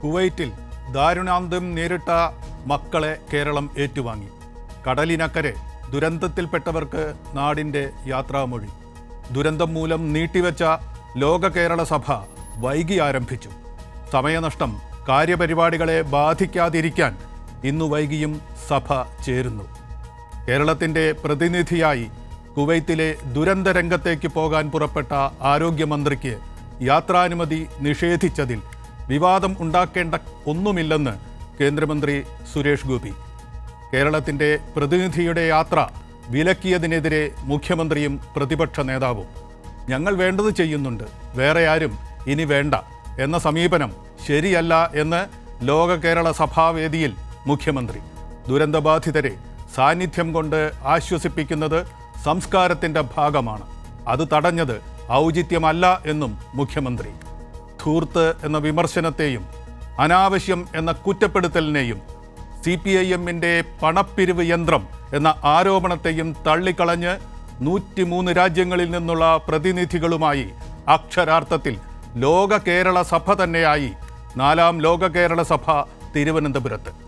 കുവൈറ്റിൽ ദാരുണാന്തം നേരിട്ട മക്കളെ കേരളം ഏറ്റുവാങ്ങി കടലിനക്കരെ ദുരന്തത്തിൽപ്പെട്ടവർക്ക് നാടിൻ്റെ യാത്രാമൊഴി ദുരന്തം മൂലം നീട്ടിവെച്ച ലോക കേരള സഭ വൈകി ആരംഭിച്ചു സമയനഷ്ടം കാര്യപരിപാടികളെ ബാധിക്കാതിരിക്കാൻ ഇന്നു വൈകിയും സഭ ചേരുന്നു കേരളത്തിൻ്റെ പ്രതിനിധിയായി കുവൈത്തിലെ ദുരന്ത രംഗത്തേക്ക് പോകാൻ പുറപ്പെട്ട ആരോഗ്യമന്ത്രിക്ക് യാത്രാനുമതി നിഷേധിച്ചതിൽ വിവാദം ഉണ്ടാക്കേണ്ട ഒന്നുമില്ലെന്ന് കേന്ദ്രമന്ത്രി സുരേഷ് ഗോപി കേരളത്തിൻ്റെ പ്രതിനിധിയുടെ യാത്ര വിലക്കിയതിനെതിരെ മുഖ്യമന്ത്രിയും പ്രതിപക്ഷ നേതാവും ഞങ്ങൾ വേണ്ടത് ചെയ്യുന്നുണ്ട് വേറെ ആരും ഇനി വേണ്ട എന്ന സമീപനം ശരിയല്ല എന്ന് ലോക കേരള സഭാവേദിയിൽ മുഖ്യമന്ത്രി ദുരന്തബാധിതരെ സാന്നിധ്യം കൊണ്ട് ആശ്വസിപ്പിക്കുന്നത് സംസ്കാരത്തിൻ്റെ ഭാഗമാണ് അത് തടഞ്ഞത് ഔചിത്യമല്ല എന്നും മുഖ്യമന്ത്രി ധൂർത്ത് എന്ന വിമർശനത്തെയും അനാവശ്യം എന്ന കുറ്റപ്പെടുത്തലിനെയും സി പി ഐ എമ്മിൻ്റെ പണപ്പിരിവ് യന്ത്രം എന്ന ആരോപണത്തെയും തള്ളിക്കളഞ്ഞ് നൂറ്റിമൂന്ന് രാജ്യങ്ങളിൽ നിന്നുള്ള പ്രതിനിധികളുമായി അക്ഷരാർത്ഥത്തിൽ ലോക കേരള സഭ തന്നെയായി നാലാം ലോക കേരള സഭ തിരുവനന്തപുരത്ത്